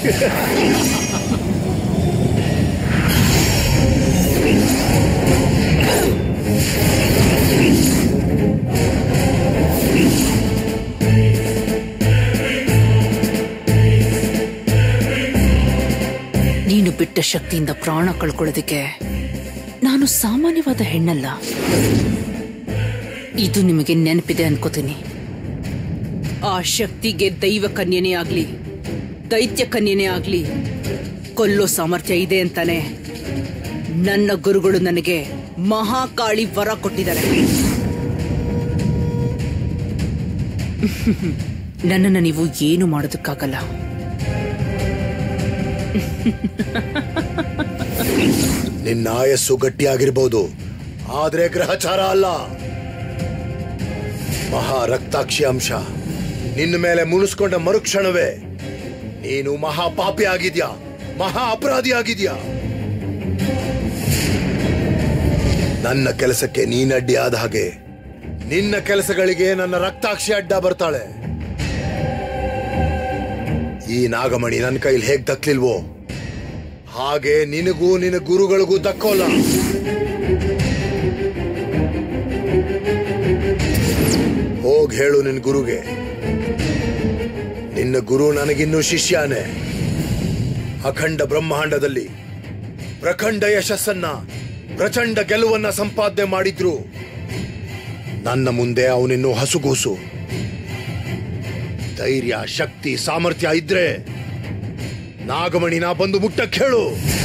ನೀನು ಬಿಟ್ಟ ಶಕ್ತಿಯಿಂದ ಪ್ರಾಣ ಕಳ್ಕೊಳ್ಳೋದಕ್ಕೆ ನಾನು ಸಾಮಾನ್ಯವಾದ ಹೆಣ್ಣಲ್ಲ ಇದು ನಿಮಗೆ ನೆನಪಿದೆ ಅನ್ಕೋತೀನಿ ಆ ಶಕ್ತಿಗೆ ದೈವ ಕನ್ಯನೇ ಆಗ್ಲಿ ದೈತ್ಯ ಕನ್ಯನೇ ಆಗ್ಲಿ ಕೊಲ್ಲೋ ಸಾಮರ್ಥ್ಯ ಇದೆ ಅಂತಾನೆ ನನ್ನ ಗುರುಗಳು ನನಗೆ ಮಹಾಕಾಳಿ ವರ ಕೊಟ್ಟಿದ್ದಾರೆ ನನ್ನನ್ನು ನೀವು ಏನು ಮಾಡೋದಕ್ಕಾಗಲ್ಲ ನಿನ್ನ ಆಯಸ್ಸು ಗಟ್ಟಿಯಾಗಿರ್ಬೋದು ಆದ್ರೆ ಗ್ರಹಚಾರ ಅಲ್ಲ ಮಹಾ ರಕ್ತಾಕ್ಷಿ ಅಂಶ ನಿನ್ನ ಮೇಲೆ ಮುನಿಸ್ಕೊಂಡ ಮರುಕ್ಷಣವೇ ನೀನು ಮಹಾ ಪಾಪಿ ಆಗಿದ್ಯಾ ಮಹಾ ಅಪರಾಧಿ ಆಗಿದ್ಯಾ ನನ್ನ ಕೆಲಸಕ್ಕೆ ನೀನಡ್ಡಿ ಆದ ಹಾಗೆ ನಿನ್ನ ಕೆಲಸಗಳಿಗೆ ನನ್ನ ರಕ್ತಾಕ್ಷಿ ಅಡ್ಡ ಬರ್ತಾಳೆ ಈ ನಾಗಮಣಿ ನನ್ನ ಕೈಲಿ ಹೇಗ್ ದಕ್ಲಿಲ್ವೋ ಹಾಗೆ ನಿನಗೂ ನಿನ್ನ ಗುರುಗಳಿಗೂ ದಕ್ಕೋಲ್ಲ ಹೋಗ್ ಹೇಳು ನಿನ್ ಗುರುಗೆ ನಿನ್ನ ಗುರು ನನಗಿನ್ನೂ ಶಿಷ್ಯನೇ ಅಖಂಡ ಬ್ರಹ್ಮಾಂಡದಲ್ಲಿ ಪ್ರಖಂಡ ಯಶಸ್ಸನ್ನ ಪ್ರಚಂಡ ಗೆಲುವನ್ನ ಸಂಪಾದನೆ ಮಾಡಿದ್ರು ನನ್ನ ಮುಂದೆ ಅವನಿನ್ನೂ ಹಸುಗೂಸು ಧೈರ್ಯ ಶಕ್ತಿ ಸಾಮರ್ಥ್ಯ ಇದ್ರೆ ನಾಗಮಣಿನ ಬಂದು ಮುಟ್ಟಕ್ಕೆ ಹೇಳು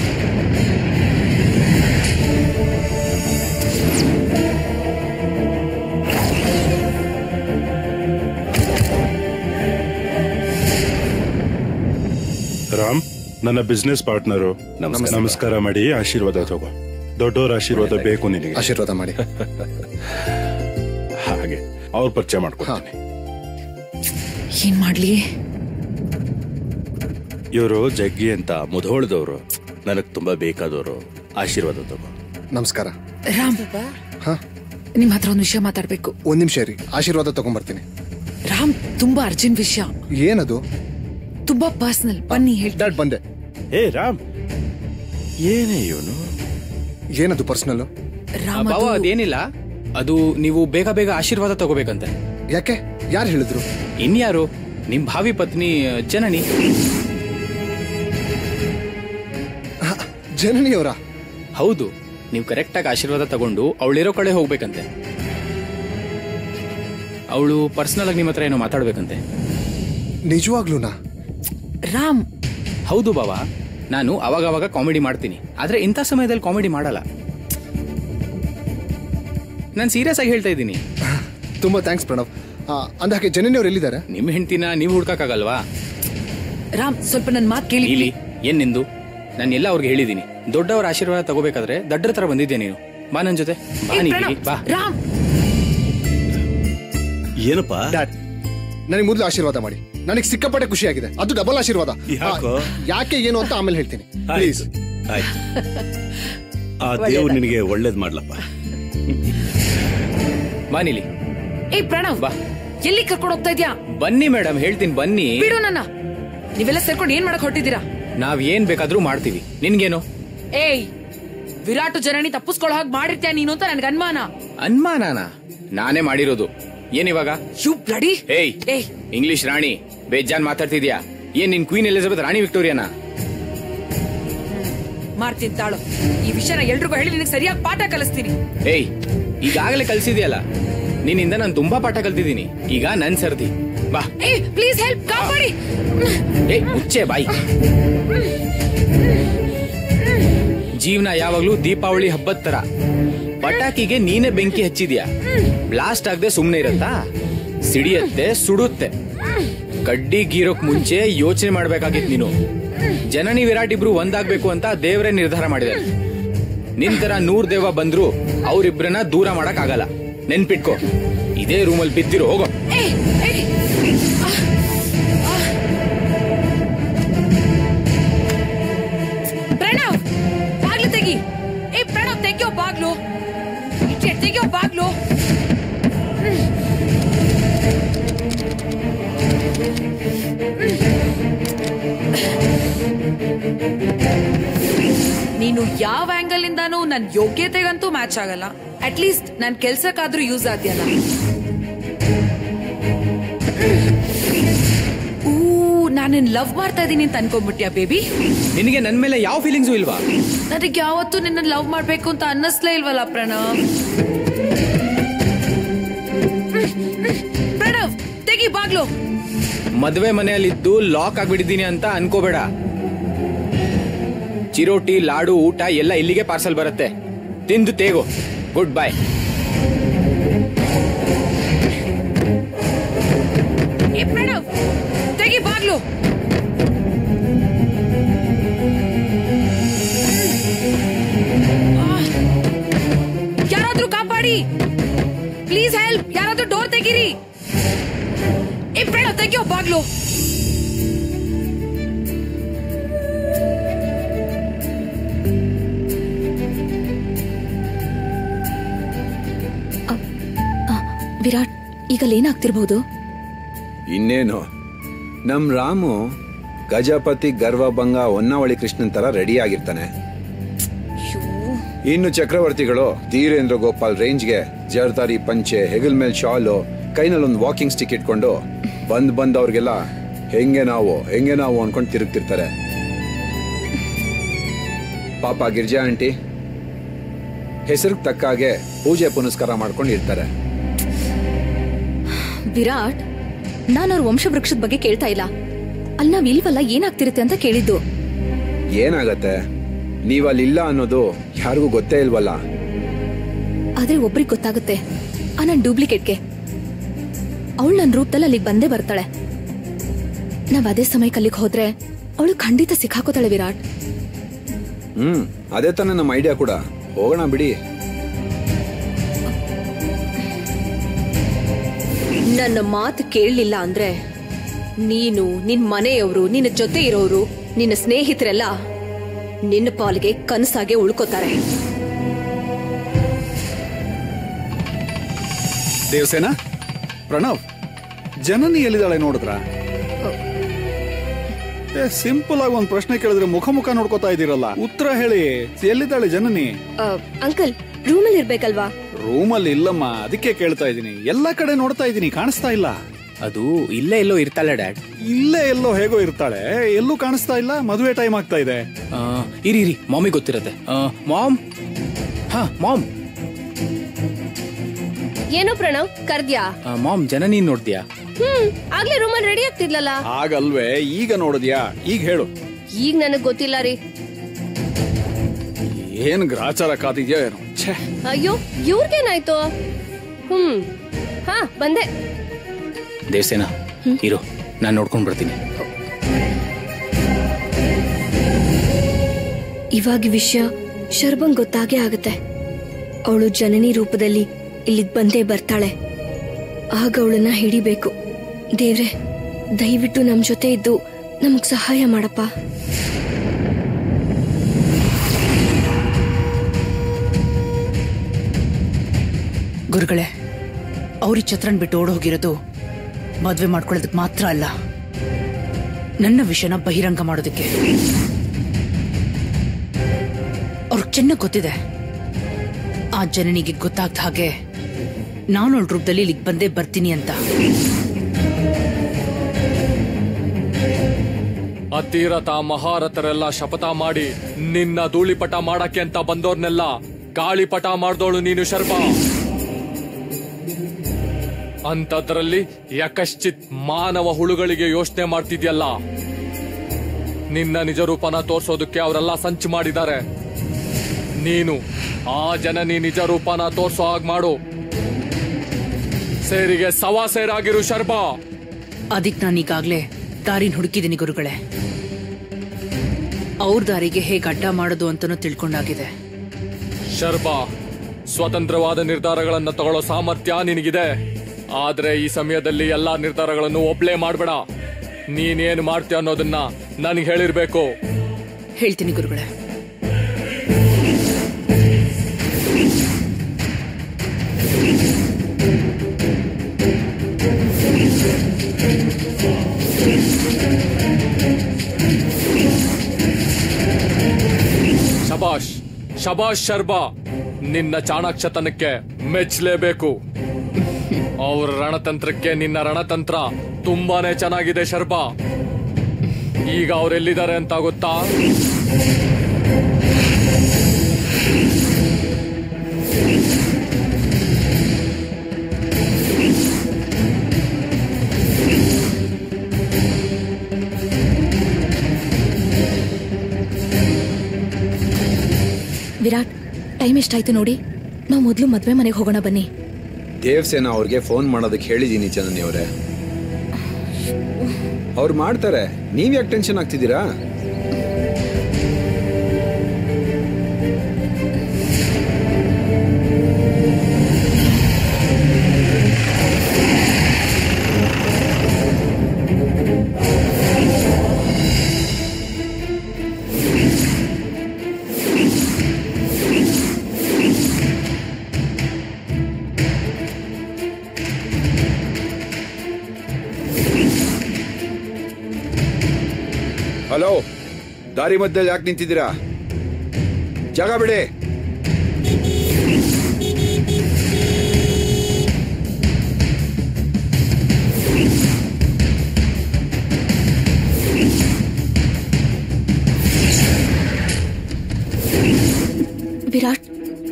ರಾಮ್ ನನ್ನ ಬಿಸ್ನೆಸ್ ಪಾರ್ಟ್ನರು ನಮಸ್ಕಾರ ಮಾಡಿ ಆಶೀರ್ವಾದ ತಗೋ ದೊಡ್ಡವರ ಆಶೀರ್ವಾದ ಬೇಕು ನಿನಗೆ ಆಶೀರ್ವಾದ ಮಾಡಿ ಹಾಗೆ ಅವ್ರ ಪರಿಚಯ ಮಾಡ್ಕೊಡ್ತೀನಿ ಏನ್ ಮಾಡ್ಲಿ ಇವರು ಜಗ್ಗಿ ಅಂತ ಮುಧೋಳದವರು ನನಗ್ ತುಂಬಾ ಬೇಕಾದವರು ಆಶೀರ್ವಾದ ತಗೋ ನಮಸ್ಕಾರ ರಾಮ್ ಹಾ ನಿಮ್ ಹತ್ರ ಒಂದು ವಿಷಯ ಮಾತಾಡ್ಬೇಕು ಒಂದ್ ನಿಮಿಷ ರೀ ಆಶೀರ್ವಾದ ತಗೊಂಡ್ಬರ್ತೀನಿ ರಾಮ್ ತುಂಬಾ ಅರ್ಜೆಂಟ್ ವಿಷಯ ಏನದು ತುಂಬಾ ಪರ್ಸನಲ್ ಬನ್ನಿ ಹೇಳ್ತೀನಿ ಡಾಟ್ ಬಂದೆ ಏ ರಾಮ್ ಏನೇ ಇವನು ಏನದು ಪರ್ಸನಲ್ ರಾಮ್ ಬಾವ ಅದು- ಅದೇನಿಲ್ಲ ಅದು ನೀವು ಬೇಗ ಬೇಗ ಆಶೀರ್ವಾದ ತಗೋಬೇಕಂತೆ ಯಾಕೆ ಯಾರು ಹೇಳಿದ್ರು ಇನ್ಯಾರು ನಿಮ್ ಭಾವಿ ಪತ್ನಿ ಜನನಿ ಜನನಿಯವರ ಹೌದು ನೀವು ಕರೆಕ್ಟ್ ಆಗಿ ಆಶೀರ್ವಾದ ತಗೊಂಡು ಅವಳಿರೋ ಕಡೆ ಹೋಗ್ಬೇಕಂತೆ ಅವಳು ಪರ್ಸನಲ್ ಆಗಿ ನಿಮ್ಮ ಹತ್ರ ಏನೋ ಮಾತಾಡ್ಬೇಕಂತೆ ನಿಜವಾಗ್ಲೂನಾ ರಾಮ್ ಹೌದು ಬಾವ ನಾನು ಅವಾಗ ಅವಾಗ ಕಾಮಿಡಿ ಮಾಡ್ತೀನಿ ಆದ್ರೆ ಇಂಥ ಸಮಯದಲ್ಲಿ ಕಾಮಿಡಿ ಮಾಡಲ್ಲ ನಾನು ಸೀರಿಯಸ್ ಆಗಿ ಹೇಳ್ತಾ ಇದ್ದೀನಿ ತುಂಬಾ ಥ್ಯಾಂಕ್ಸ್ ಪ್ರಣವ್ ಆ, ಅಂದಾಕೆ ಜನನಿಯವ್ರು ಎಲ್ಲಿದ್ದಾರೆ ನಿಮ್ಮ ಹೆಂಡ್ತಿನ ನೀವು ಹುಡ್ಕಕ್ಕಾಗಲ್ವಾ ರಾಮ್ ಸ್ವಲ್ಪ ನನ್ ಮಾತ್ ಕೇಳಿ ನೀಲಿ ಏನ್ ನಿಂದು ನಾನು ಎಲ್ಲ ಅವ್ರಿಗೆ ಹೇಳಿದ್ದೀನಿ ದೊಡ್ಡವರ ಆಶೀರ್ವಾದ ತಗೋಬೇಕಾದ್ರೆ ದಡ್ಡರ ತರ ಬಂದಿದ್ದೆ ನೀನು ಬಾ ನನ್ ಜೊತೆ ಬಾ ಏ, ನೀಲಿ ಪ್ರಣವ್, ಬಾ ರಾಮ್ ಏನಪ್ಪ ಡ್ಯಾಡ್ ನನಗೆ ಮೊದಲು ಆಶೀರ್ವಾದ ಮಾಡಿ ನನಗೆ ಸಿಕ್ಕಾಪಟ್ಟೆ ಖುಷಿಯಾಗಿದೆ ಅದು ಡಬಲ್ ಆಶೀರ್ವಾದ ಯಾಕೋ? ಆ, ಯಾಕೆ ಏನು ಅಂತ ಆಮೇಲೆ ಹೇಳ್ತೀನಿ ಪ್ಲೀಸ್ ಆಯ್ತು ಆ ದೇವ್ರು ನಿನಗೆ ಒಳ್ಳೇದ್ ಮಾಡ್ಲಪ್ಪ ಬಾ ನೀಲಿ ಏ ಪ್ರಣವ್ ಬಾ. ಎಲ್ಲಿ ಕರ್ಕೊಂಡು ಹೋಗ್ತಾ ಇದ್ಯಾ ಬನ್ನಿ ಮೇಡಮ್ ಹೇಳ್ತೀನಿ ಬನ್ನಿ ಬಿಡು ನನ್ನ ನೀವೆಲ್ಲ ಸೇರ್ಕೊಂಡು ಏನ್ ಮಾಡಕ್ ಹೊರಟಿದ್ದೀರಾ ನಾವ್ ಏನ್ ಬೇಕಾದ್ರೂ ಮಾಡ್ತೀವಿ ನಿನ್ಗೇನು ಏಯ್ ವಿರಾಟ್ ಜನನಿ ತಪ್ಪಿಸ್ಕೊಳ್ಳೋ ಹಾಗೆ ಮಾಡಿರ್ತೀಯ ನೀನು ಅಂತ ನನ್ಗೆ ಅನುಮಾನ ಅನ್ಮಾನಾನ ನಾನೇ ಮಾಡಿರೋದು ಏನಿವಾಗ ಯು ಬ್ಲಡಿ ಏಯ್ ಏಯ್ ಇಂಗ್ಲಿಷ್ ರಾಣಿ ಬೇಜಾನ್ ಮಾತಾಡ್ತಿದ್ಯಾ ಏನ್ ನಿನ್ ಕ್ವೀನ್ ಎಲಿಜಬೆತ್ ರಾಣಿ ವಿಕ್ಟೋರಿಯಾನಾ ಮಾಡ್ತೀನಿ ತಾಳು ಈ ವಿಷಯನ ಎಲ್ರಿಗೂ ಹೇಳಿ ನಿನಗೆ ಸರಿಯಾಗಿ ಪಾಠ ಕಲಿಸ್ತೀನಿ ಏಯ್ ಈಗಾಗಲೇ ಕಲ್ಸಿದ್ಯಲ್ಲ ನಿನ್ನಿಂದ ನಾನು ತುಂಬಾ ಪಾಠ ಕಲ್ತಿದ್ದೀನಿ ಈಗ ನನ್ ಸರ್ದಿ ಬಾ ಏ ಪ್ಲೀಸ್ ಹೆಲ್ಪ್ ಕಾಪಾಡಿ ಏಯ್ ಮುಚ್ಚೆ ಬಾಯಿ ಜೀವನ ಯಾವಾಗ್ಲೂ ದೀಪಾವಳಿ ಹಬ್ಬದ ತರ ಪಟಾಕಿಗೆ ನೀನೇ ಬೆಂಕಿ ಹಚ್ಚಿದ್ಯಾ ಬ್ಲಾಸ್ಟ್ ಆಗದೆ ಸುಮ್ನೆ ಇರತ್ತಾ ಸಿಡಿಯತ್ತೆ ಸುಡುತ್ತೆ ಕಡ್ಡಿ ಗೀರೋಕ್ ಮುಂಚೆ ಯೋಚನೆ ಮಾಡ್ಬೇಕಾಗಿತ್ ನೀನು ಜನನಿ ವಿರಾಟ್ ಇಬ್ರು ಒಂದಾಗ್ಬೇಕು ಅಂತ ದೇವರೇ ನಿರ್ಧಾರ ಮಾಡಿದ್ದಾರೆ ನಿನ್ ತರ ನೂರ್ ದೇವ ಬಂದ್ರು ಅವ್ರಿಬ್ರನ್ನ ದೂರ ಮಾಡಕ್ ಆಗಲ್ಲ ನೆನ್ಪಿಟ್ಕೋ ಇದೇ ರೂಮಲ್ಲಿ ಬಿದ್ದಿರೋ ಹೋಗೋ ಏಯ್ ಏಯ್ ಪ್ರಣವ್ ಬಾಗ್ಲು ತೆಗಿ ಏ ಪ್ರಣವ್ ತೆಗಿಯೋ ಬಾಗ್ಲು ಇಟ್ಕೆ ತೆಗಿಯೋ ಬಾಗ್ಲು ಯಾವ ಆಂಗಲ್ ಇಂದಾನು ನನ್ ಯೋಗ್ಯತೆಗಂತೂ ಮ್ಯಾಚ್ ಆಗಲ್ಲ ಅಟ್ ಲೀಸ್ಟ್ ನನ್ ಕೆಲ್ಸಕ್ಕಾದ್ರೂ ಯೂಸ್ ಆದ್ಯಲ್ಲ ಊ ನಾನಿನ್ ಲವ್ ಮಾಡ್ತಾ ಇದೀನಿ ಅಂತ ಅನ್ಕೊಂಡ್ಬಿಟ್ಯಾ ಬೇಬಿ ನಿನಗೆ ನನ್ ಮೇಲೆ ಯಾವ ಫೀಲಿಂಗ್ಸು ಇಲ್ವಾ ನನಗೆ ಯಾವತ್ತೂ ನಿನ್ನ ಲವ್ ಮಾಡ್ಬೇಕು ಅಂತ ಅನ್ನಿಸ್ಲೇ ಇಲ್ವಲ್ಲ ಪ್ರಣವ್ ಪ್ರಣವ್ ತೆಗಿ ಬಾಗ್ಲು ಮದ್ವೆ ಮನೆಯಲ್ಲಿದ್ದು ಲಾಕ್ ಆಗ್ಬಿಟ್ಟಿದ್ದೀನಿ ಅಂತ ಅನ್ಕೋಬೇಡ ಚಿರೋಟಿ ಲಾಡು ಊಟ ಎಲ್ಲ ಇಲ್ಲಿಗೆ ಪಾರ್ಸಲ್ ಬರುತ್ತೆ ತಿಂದು ತೇಗೋ ಗುಡ್ ಬೈ ಏ ಪ್ರಣವ್ ತೆಗಿ ಬಾಗ್ಲು ಆಹ್. ಯಾರಾದ್ರೂ ಕಾಪಾಡಿ ಪ್ಲೀಸ್ ಹೆಲ್ಪ್ ಯಾರಾದ್ರೂ ಡೋರ್ ತೆಗೀರಿ ಏ ಪ್ರಣವ್ ತೆಗಿಯೋ ಬಾಗ್ಲು ವಿರಾಟ್ ಈಗ ಏನಾಗ್ತಿರ್ಬಹುದು ಇನ್ನೇನು ನಮ್ ರಾಮು ಗಜಪತಿ ಗರ್ವಭಂಗ ಹೊನ್ನಾವಳಿ ಕೃಷ್ಣನ್ ತರ ರೆಡಿ ಆಗಿರ್ತಾನೆ ಇನ್ನು ಚಕ್ರವರ್ತಿಗಳು ಧೀರೇಂದ್ರ ಗೋಪಾಲ್ ರೇಂಜ್ಗೆ ಜರ್ದಾರಿ ಪಂಚೆ ಹೆಗಲ್ ಮೇಲ್ ಶಾಲು ಕೈನಲ್ಲಿ ಒಂದು ವಾಕಿಂಗ್ ಸ್ಟಿಕ್ ಇಟ್ಕೊಂಡು ಬಂದ್ ಬಂದ್ ಅವ್ರಿಗೆಲ್ಲ ಹೆಂಗೆ ನಾವು ಹೆಂಗೆ ನಾವು ಅನ್ಕೊಂಡು ತಿರುಗ್ತಿರ್ತಾರೆ ಪಾಪ ಗಿರ್ಜಾ ಆಂಟಿ ಹೆಸರಿಗೆ ತಕ್ಕ ಹಾಗೆ ಪೂಜೆ ಪುನಸ್ಕಾರ ಮಾಡ್ಕೊಂಡು ಇರ್ತಾರೆ ವಿರಾಟ್ ನಾನು ಅವ್ರ ವಂಶವೃಕ್ಷದ ಬಗ್ಗೆ ಕೇಳ್ತಾ ಇಲ್ಲ ಅಲ್ಲಿ ನಾವ್ ಇಲ್ವಲ್ಲ ಏನಾಗ್ತಿರುತ್ತೆ ಅಂತ ಕೇಳಿದ್ದು ಏನಾಗತ್ತೆ ನೀವಲ್ಲಿಲ್ಲ ಅನ್ನೋದು ಯಾರಿಗೂ ಗೊತ್ತೇ ಇಲ್ವಲ್ಲ ಆದ್ರೆ ಒಬ್ರಿಗೆ ಗೊತ್ತಾಗುತ್ತೆ ಆ ನನ್ ಡೂಪ್ಲಿಕೇಟ್ಗೆ ಅವಳು ನನ್ನ ರೂಪದಲ್ಲಿ ಅಲ್ಲಿಗೆ ಬಂದೇ ಬರ್ತಾಳೆ ನಾವ್ ಅದೇ ಸಮಯಕ್ಕೆ ಅಲ್ಲಿಗೆ ಹೋದ್ರೆ ಅವಳು ಖಂಡಿತ ಸಿಕ್ಕಾಕೋತಾಳೆ ವಿರಾಟ್ ಹ್ಮ್ ಅದೇ ತಾನೇ ನಮ್ಮ ಐಡಿಯಾ ಕೂಡ ಹೋಗೋಣ ಬಿಡಿ ನನ್ನ ಮಾತು ಕೇಳಲಿಲ್ಲ ಅಂದ್ರೆ ನೀನು ನಿನ್ ಮನೆಯವರು ನಿನ್ನ ಜೊತೆ ಇರೋರು ನಿನ್ನ ಸ್ನೇಹಿತರೆಲ್ಲ ನಿನ್ನ ಪಾಲಿಗೆ ಕನಸಾಗೆ ಉಳ್ಕೋತಾರೆ ದೇವಸೇನ ಪ್ರಣವ್ ಜನನಿ ಎಲ್ಲಿದ್ದಾಳೆ ನೋಡಿದ್ರ ಸಿಂಪಲ್ ಆಗಿ ಒಂದ್ ಪ್ರಶ್ನೆ ಕೇಳಿದ್ರೆ ಮುಖ ಮುಖ ನೋಡ್ಕೋತಾ ಇದೀರಲ್ಲ ಉತ್ತರ ಹೇಳಿ ಎಲ್ಲಿದ್ದಾಳೆ ಜನನಿ ಅಂಕಲ್ ರೂಮಲ್ಲಿ ಇರ್ಬೇಕಲ್ವಾ ರೂಮಲ್ಲಿ ಇಲ್ಲಮ್ಮ ಅದಕ್ಕೆ ಕೇಳ್ತಾ ಇದೀನಿ ಎಲ್ಲಾ ಕಡೆ ನೋಡ್ತಾ ಇದೀನಿ ಕಾಣಿಸ್ತಾ ಇಲ್ಲ ಅದು ಇಲ್ಲೇ ಎಲ್ಲೋ ಇರ್ತಾಳೆ ಡ್ಯಾಡ್ ಇಲ್ಲೇ ಎಲ್ಲೋ ಹೇಗೋ ಇರ್ತಾಳೆ ಎಲ್ಲೂ ಕಾಣಿಸ್ತಾ ಇಲ್ಲ ಮದುವೆ ಟೈಮ್ ಆಗ್ತಾ ಇದೆ ಆ, ಇರಿ ಇರಿ ಮಾಮಿ ಗೊತ್ತಿರತ್ತೆ ಮಾಮ್ ಹಾ ಮಾಮ್ ಏನೋ ಪ್ರಣವ್ ಕರ್ದ್ಯಾ ಮಾಮ್ ಜನನಿ ನೋಡ್ದ್ಯಾ ಹ್ಮ್ ಆಗ್ಲೇ ರೂಮಲ್ಲಿ ರೆಡಿ ಆಗ್ತಿರ್ಲಲ್ಲ ಆಗಲ್ವೇ ಈಗ ನೋಡಿದ್ಯಾ ಈಗ ಹೇಳು ಈಗ ನನಗ್ ಗೊತ್ತಿಲ್ಲ ರೀ ಏನ್ ಗ್ರಾಚಾರ ಕಾದಿದ್ಯಾ ಏನೋ ಛೇ ಅಯ್ಯೋ ಇವ್ರಿಗೇನಾಯ್ತು ಹ್ಮ್ ಹಾ ಬಂದೆ ದೇವಸೇನ ಇರು ನಾನು ನೋಡ್ಕೊಂಡ್ ಬರ್ತೀನಿ ಇವಾಗ ವಿಷಯ ಶರ್ಬಂಗ್ ಗೊತ್ತಾಗೇ ಆಗುತ್ತೆ ಅವಳು ಜನನಿ ರೂಪದಲ್ಲಿ ಇಲ್ಲಿಗ್ ಬಂದೇ ಬರ್ತಾಳೆ ಆಗ ಅವಳನ್ನ ಹಿಡಿಬೇಕು ದೇವ್ರೆ ದಯವಿಟ್ಟು ನಮ್ ಜೊತೆ ಇದ್ದು ನಮಗ್ ಸಹಾಯ ಮಾಡಪ್ಪ ಗುರುಗಳೇ ಅವ್ರಿ ಛತ್ರನ್ ಬಿಟ್ಟು ಓಡ್ ಹೋಗಿರೋದು ಮದ್ವೆ ಮಾಡ್ಕೊಳ್ಳೋದಕ್ಕೆ ಮಾತ್ರ ಅಲ್ಲ ನನ್ನ ವಿಷಯನ ಬಹಿರಂಗ ಮಾಡೋದಕ್ಕೆ ಅವ್ರಿಗೆ ಚೆನ್ನಾಗಿ ಗೊತ್ತಿದೆ ಆ ಜನನಿಗೆ ಗೊತ್ತಾಗ್ದ ಹಾಗೆ ನಾನು ಅವಳ ರೂಪದಲ್ಲಿ ಇಲ್ಲಿಗೆ ಬಂದೇ ಬರ್ತೀನಿ ಅಂತ ಅತಿರಥ ಮಹಾರಥರೆಲ್ಲ ಶಪಥ ಮಾಡಿ ನಿನ್ನ ಧೂಳಿಪಟ ಮಾಡಕ್ಕೆ ಅಂತ ಬಂದೋರ್ನೆಲ್ಲ ಗಾಳಿಪಟ ಮಾಡ್ದೋಳು ನೀನು ಶರ್ಮ ಅಂತದ್ರಲ್ಲಿ ಯಕಶ್ಚಿತ್ ಮಾನವ ಹುಳುಗಳಿಗೆ ಯೋಚನೆ ಮಾಡ್ತಿದ್ಯಲ್ಲ ನಿನ್ನ ನಿಜ ರೂಪನ ತೋರ್ಸೋದಕ್ಕೆ ಅವರೆಲ್ಲ ಸಂಚು ಮಾಡಿದ್ದಾರೆ ನೀನು ಆ ಜನನಿ ನಿಜ ರೂಪನ ತೋರ್ಸೋ ಹಾಗ್ ಮಾಡು ಸೇರಿಗೆ ಸವಾ ಸೇರಾಗಿರು ಶರ್ಮಾ ಅದಕ್ಕೆ ನಾನೀಗಾಗ್ಲೇ ದಾರಿನ ಹುಡುಕಿದ್ದೀನಿ ಗುರುಗಳೇ ಅವ್ರ ದಾರಿಗೆ ಹೇಗೆ ಅಡ್ಡ ಮಾಡೋದು ಅಂತನೂ ತಿಳ್ಕೊಂಡಾಗಿದೆ ಶರ್ಬಾ ಸ್ವತಂತ್ರವಾದ ನಿರ್ಧಾರಗಳನ್ನು ತಗೊಳ್ಳೋ ಸಾಮರ್ಥ್ಯ ನಿನಗಿದೆ ಆದ್ರೆ ಈ ಸಮಯದಲ್ಲಿ ಎಲ್ಲಾ ನಿರ್ಧಾರಗಳನ್ನು ಒಬ್ಳೇ ಮಾಡ್ಬೇಡ ನೀನೇನು ಮಾಡ್ತೀಯ ಅನ್ನೋದನ್ನ ನನಗೆ ಹೇಳಿರ್ಬೇಕು ಹೇಳ್ತೀನಿ ಗುರುಗಳೇ ಶಬಾಷ್ ಶಬಾಷ್ ಶರ್ಬಾ ನಿನ್ನ ಚಾಣಾಕ್ಷತನಕ್ಕೆ ಮೆಚ್ಚಲೇಬೇಕು ಅವ್ರ ರಣತಂತ್ರಕ್ಕೆ ನಿನ್ನ ರಣತಂತ್ರ ತುಂಬಾನೇ ಚೆನ್ನಾಗಿದೆ ಶರ್ಬಾ ಈಗ ಅವ್ರೆಲ್ಲಿದ್ದಾರೆ ಅಂತ ಗೊತ್ತಾ ವಿರಾಟ್ ಟೈಮ್ ಎಷ್ಟಾಯ್ತು ನೋಡಿ ನಾವು ಮೊದಲು ಮದ್ವೆ ಮನೆಗೆ ಹೋಗೋಣ ಬನ್ನಿ ದೇವಸೇನ ಅವ್ರಿಗೆ ಫೋನ್ ಮಾಡೋದಕ್ಕೆ ಹೇಳಿದೀನಿ ಜನನಿ ಅವರೇ ಅವ್ರು ಮಾಡ್ತಾರೆ ನೀವ್ ಯಾಕೆ ಟೆನ್ಷನ್ ಆಗ್ತಿದ್ದೀರಾ ಹಲೋ ದಾರಿ ಮಧ್ಯದಲ್ಲಿ ಯಾಕೆ ನಿಂತಿದ್ದೀರಾ ಜಾಗ ಬಿಡಿ ವಿರಾಟ್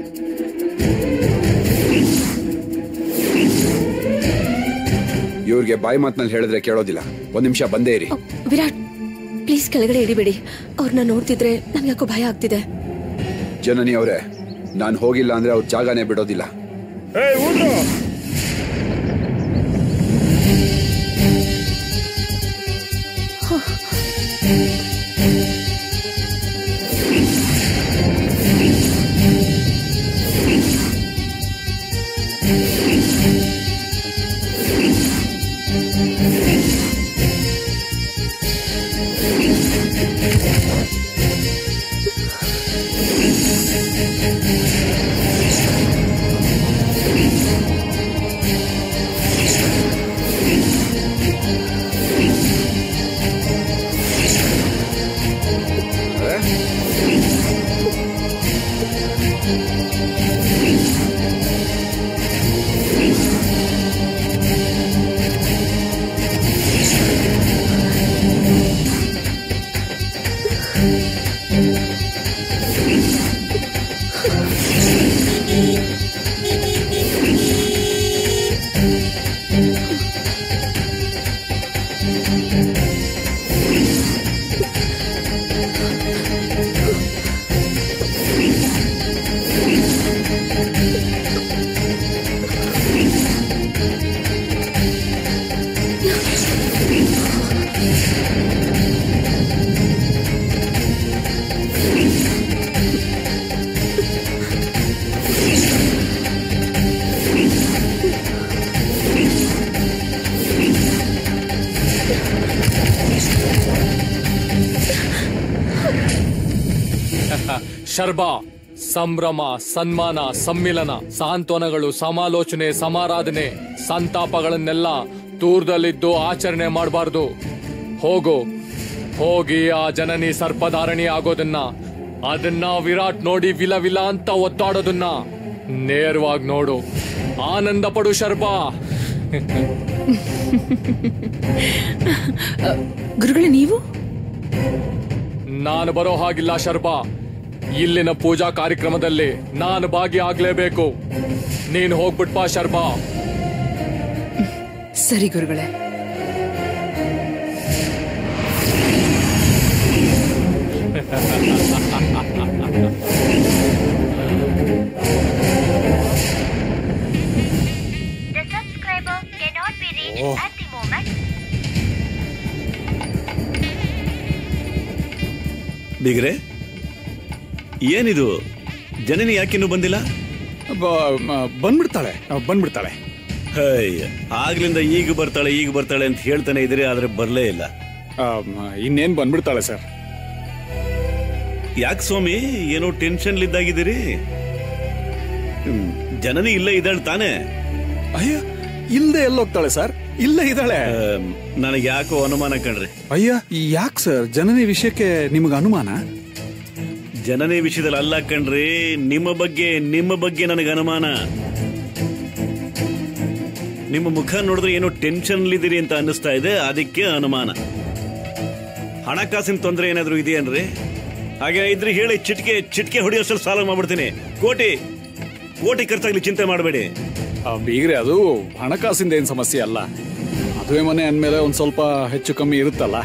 ಇವ್ರಿಗೆ ಬಾಯಿ ಮಾತ್ನಲ್ಲಿ ಹೇಳಿದ್ರೆ ಕೇಳೋದಿಲ್ಲ ಒಂದ್ ನಿಮಿಷ ಬಂದೇ ಇರಿ ವಿರಾಟ್ ಪ್ಲೀಸ್ ಕೆಳಗಡೆ ಇಳಿಬೇಡಿ ಅವ್ರನ್ನ ನೋಡ್ತಿದ್ರೆ ನನ್ಗೆ ಯಾಕೋ ಭಯ ಆಗ್ತಿದೆ ಜನನಿ ಅವರೇ ನಾನು ಹೋಗಿಲ್ಲ ಅಂದ್ರೆ ಅವ್ರ ಜಾಗನೇ ಬಿಡೋದಿಲ್ಲ ಶರ್ಬಾ ಸಂಭ್ರಮ ಸನ್ಮಾನ ಸಮ್ಮಿಲನ ಸಾಂತ್ವನಗಳು ಸಮಾಲೋಚನೆ ಸಮಾರಾಧನೆ ಸಂತಾಪಗಳನ್ನೆಲ್ಲ ದೂರದಲ್ಲಿದ್ದು ಆಚರಣೆ ಮಾಡಬಾರ್ದು ಹೋಗು ಹೋಗಿ ಆ ಜನನಿ ಸರ್ಪಧಾರಣಿ ಆಗೋದನ್ನ ಅದನ್ನ ವಿರಾಟ್ ನೋಡಿ ವಿಲ ವಿಲ ಅಂತ ಒತ್ತಾಡೋದನ್ನ ನೇರವಾಗಿ ನೋಡು ಆನಂದ ಪಡು ಶರ್ಬಾ ಗುರುಗಳೇ ನೀವು ನಾನು ಬರೋ ಹಾಗಿಲ್ಲ ಶರ್ಬಾ ಇಲ್ಲಿನ ಪೂಜಾ ಕಾರ್ಯಕ್ರಮದಲ್ಲಿ ನಾನು ಭಾಗಿಯಾಗ್ಲೇಬೇಕು ನೀನು ಹೋಗ್ಬಿಟ್ಪಾ ಶರ್ಬಾ ಸರಿ ಗುರುಗಳೇ The subscriber cannot be reached Oh. at the moment. ಬಿಗ್ರೆ ಏನಿದು ಜನನಿ ಯಾಕಿನ್ನೂ ಬಂದಿಲ್ಲ ಬಂದ್ಬಿಡ್ತಾಳೆ ಬಂದ್ಬಿಡ್ತಾಳೆ ಹೈ ಆಗ್ಲಿಂದ ಈಗ ಬರ್ತಾಳೆ ಈಗ ಬರ್ತಾಳೆ ಅಂತ ಹೇಳ್ತಾನೆ ಇದ್ರಿ ಆದ್ರೆ ಬರ್ಲೇ ಇಲ್ಲ ಇನ್ನೇನ್ ಬಂದ್ಬಿಡ್ತಾಳೆ ಸರ್ ಯಾಕೆ ಸ್ವಾಮಿ ಏನೋ ಟೆನ್ಷನ್ ಇದ್ದಾಗಿದ್ದೀರಿ ಹ್ಮ್, ಜನನಿ ಇಲ್ಲೇ ಇದ್ದಾಳೆ ತಾನೇ ಅಯ್ಯ ಇಲ್ದೆ ಎಲ್ಲೋಗ್ತಾಳೆ ಸರ್ ಇಲ್ಲೇ ಇದ್ದಾಳೆ ನನಗೆ ಯಾಕೋ ಅನುಮಾನ ಕಣ್ರಿ ಅಯ್ಯ ಯಾಕೆ ಸರ್ ಜನನಿ ವಿಷಯಕ್ಕೆ ನಿಮ್ಗೆ ಅನುಮಾನ ಜನನಿ ವಿಷಯದಲ್ಲಿ ಅಲ್ಲ ಕಣ್ರಿ ನಿಮ್ಮ ಬಗ್ಗೆ ನಿಮ್ಮ ಬಗ್ಗೆ ನನಗೆ ಅನುಮಾನ ನಿಮ್ಮ ಮುಖ ನೋಡಿದ್ರೆ ಏನೋ ಟೆನ್ಷನ್ ಇದ್ದೀರಿ ಅಂತ ಅನ್ನಿಸ್ತಾ ಇದೆ ಅದಕ್ಕೆ ಅನುಮಾನ ಹಣಕಾಸಿನ ತೊಂದರೆ ಏನಾದರೂ ಇದೆಯೇನ್ರಿ ಹಾಗೆ ಇದ್ರೆ ಹೇಳಿ ಚಿಟ್ಕೆ ಚಿಟ್ಕೆ ಹೊಡೆಯೋಷ್ಟಲ್ಲಿ ಸಾಲ ಮಾಡ್ಬಿಡ್ತೀನಿ ಕೋಟಿ ಕೋಟಿ ಖರ್ಚಾಗ್ಲಿ ಚಿಂತೆ ಮಾಡಬೇಡಿ ಬೀಗ್ರೆ ಅದು ಹಣಕಾಸಿಂದ ಏನ್ ಸಮಸ್ಯೆ ಅಲ್ಲ ಮದುವೆ ಮನೆ ಅಂದ್ಮೇಲೆ ಒಂದ್ ಸ್ವಲ್ಪ ಹೆಚ್ಚು ಕಮ್ಮಿ ಇರುತ್ತಲ್ಲ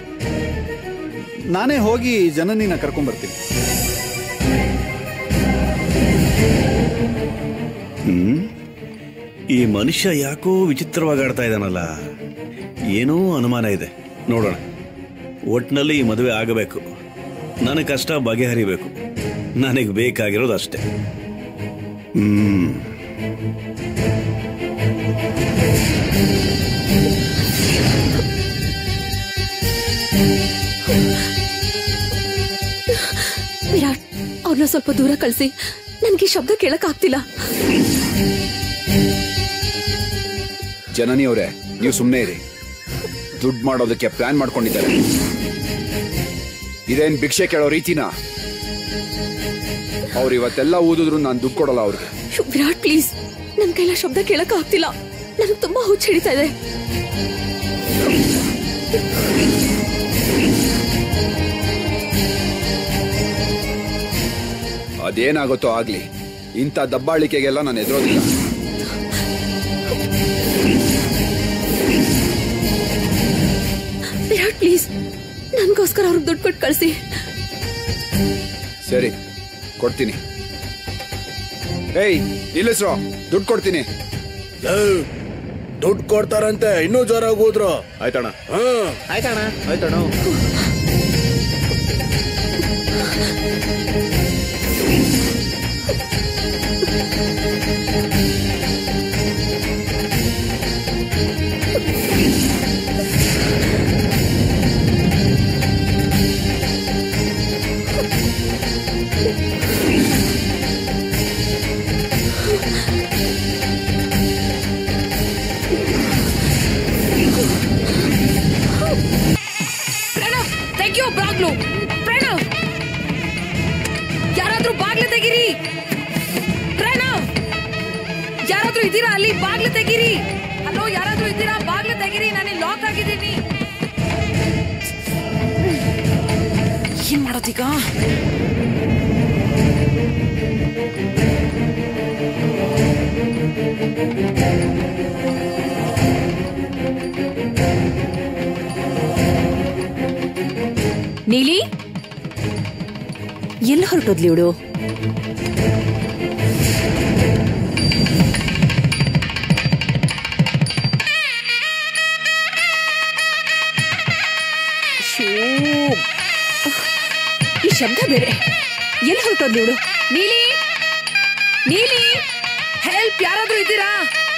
ನಾನೇ ಹೋಗಿ ಜನನಿನ ಕರ್ಕೊಂಡ್ ಬರ್ತೀನಿ ಹ್ಮ್ ಈ ಮನುಷ್ಯ ಯಾಕೋ ವಿಚಿತ್ರವಾಗಿ ಆಡ್ತಾ ಇದ್ದಾನಲ್ಲ ಏನೋ ಅನುಮಾನ ಇದೆ ನೋಡೋಣ ಒಟ್ನಲ್ಲಿ ಈ ಮದುವೆ ಆಗಬೇಕು ನನ್ನ ಕಷ್ಟ ಬಗೆಹರಿಬೇಕು ನನಗೆ ಬೇಕಾಗಿರೋದು ಅಷ್ಟೇ ಹ್ಮ್ ವಿರಾಟ್ ಅವ್ರನ್ನ ಸ್ವಲ್ಪ ದೂರ ಕಳಿಸಿ ನನ್ಗೆ ಈ ಶಬ್ದ ಕೇಳಕ್ ಆಗ್ತಿಲ್ಲ ಜನನಿ ಅವರೇ ನೀವು ಸುಮ್ಮನೆ ಇರಿ ದುಡ್ಡು ಮಾಡೋದಕ್ಕೆ ಪ್ಲಾನ್ ಮಾಡ್ಕೊಂಡಿದ್ದಾರೆ ಇದೇನ್ ಭಿಕ್ಷೆ ಕೇಳೋ ರೀತಿನ ಅವ್ರು ಇವತ್ತೆಲ್ಲ ಊದಿದ್ರು ನಾನು ದುಡ್ಡು ಕೊಡಲ್ಲ ಅವ್ರಿಗೆ ವಿರಾಟ್ ಪ್ಲೀಸ್ ನನ್ ಕೈಲ ಶಬ್ದ ಕೇಳಕ್ ಆಗ್ತಿಲ್ಲ ನನಗೆ ತುಂಬಾ ಹುಚ್ಚ ಹಿಡಿತಾ ಇದೆ ಅದೇನಾಗುತ್ತೋ ಆಗ್ಲಿ ಇಂಥ ದಬ್ಬಾಳಿಕೆಗೆಲ್ಲ ನಾನು ಎದುರೋದಿಲ್ಲ ವಿರಾಟ್ ಪ್ಲೀಸ್ ನನ್ಗೋಸ್ಕರ ಅವ್ರಿಗೆ ದುಡ್ಡು ಕೊಟ್ಟು ಕಳಿಸಿ ಸರಿ ಕೊಡ್ತೀನಿ ಏಯ್ ನಿಲ್ಲಿಸ್ರೋ ದುಡ್ಡು ಕೊಡ್ತೀನಿ ದುಡ್ಡು ಕೊಡ್ತಾರಂತೆ ಇನ್ನೂ ಜೋರಾಗಿ ಹೋದ್ರು ಆಯ್ತಣ್ಣ ಆಯ್ತಣ್ಣ ಆಯ್ತಣ್ಣ ಪ್ರಣವ್ ತೆಗಿಯೋ ಬಾಗ್ಲು ಪ್ರಣವ್ ಯಾರಾದ್ರೂ ಬಾಗ್ಲು ತೆಗಿರಿ ಪ್ರಣವ್ ಯಾರಾದ್ರೂ ಇದ್ದೀರಾ ಅಲ್ಲಿ ಬಾಗ್ಲು ತೆಗಿರಿ ಹಲೋ ಯಾರಾದ್ರೂ ಇದ್ದೀರಾ ಬಾಗ್ಲು ತೆಗಿರಿ ನಾನು ಲಾಕ್ ಆಗಿದ್ದೀನಿ ಏನ್ ಮಾಡೋದೀಗ ನೀಲಿ ಎಲ್ಲಿ ಹೊರಟೋದ್ಲಿ ಇವಳು ಈ ಶಬ್ದ ಬೇರೆ ಎಲ್ಲಿ ಹೊರಟೋದ್ಲಿ ಇವಳು ನೀಲಿ ನೀಲಿ ಹೆಲ್ಪ್ ಯಾರಾದ್ರೂ ಇದ್ದೀರಾ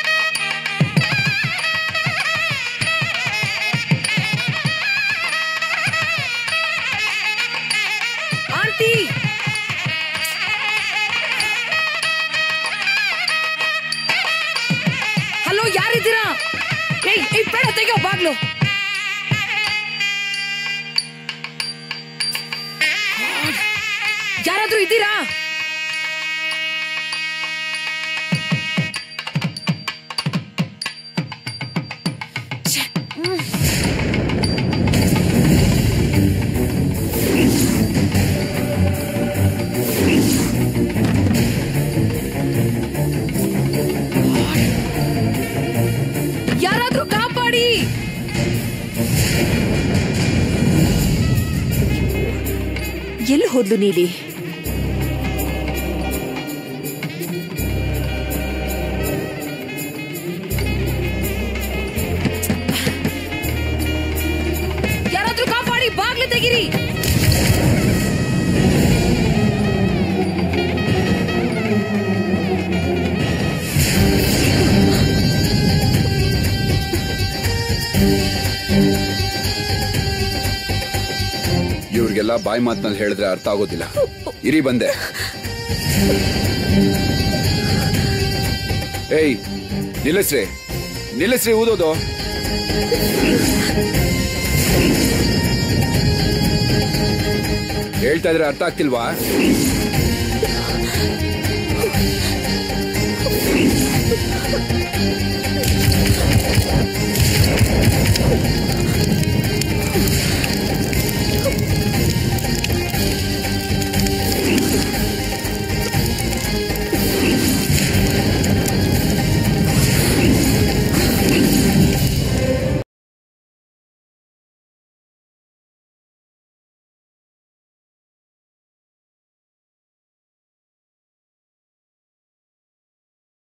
ಆಂಟಿ ಹಲೋ ಯಾರಿದ್ದೀರಾ ಏಯ್ ಏಯ್ ಬೇಡ ತೆಗಿಯೋ ಬಾಗ್ಲು ಯಾರಾದ್ರೂ ಇದ್ದೀರಾ ಛೆ, ಹ್ಮ್. ಯಾರಾದ್ರೂ ಕಾಪಾಡಿ ಎಲ್ಲಿ ಹೋದ್ಲು ನೀಲಿ ಯಾರಾದ್ರೂ ಕಾಪಾಡಿ ಬಾಗ್ಲು ತೆಗಿರಿ ಇವ್ರಿಗೆಲ್ಲ ಬಾಯಿ ಮಾತ್ನಲ್ಲಿ ಹೇಳಿದ್ರೆ ಅರ್ಥ ಆಗೋದಿಲ್ಲ ಇರಿ ಬಂದೆ ಏಯ್ ನಿಲ್ಲಿಸ್ರಿ ನಿಲ್ಲಿಸ್ರಿ ಊದೋದು ಹೇಳ್ತಾ ಇದ್ರೆ ಅರ್ಥ ಆಗ್ತಿಲ್ವಾ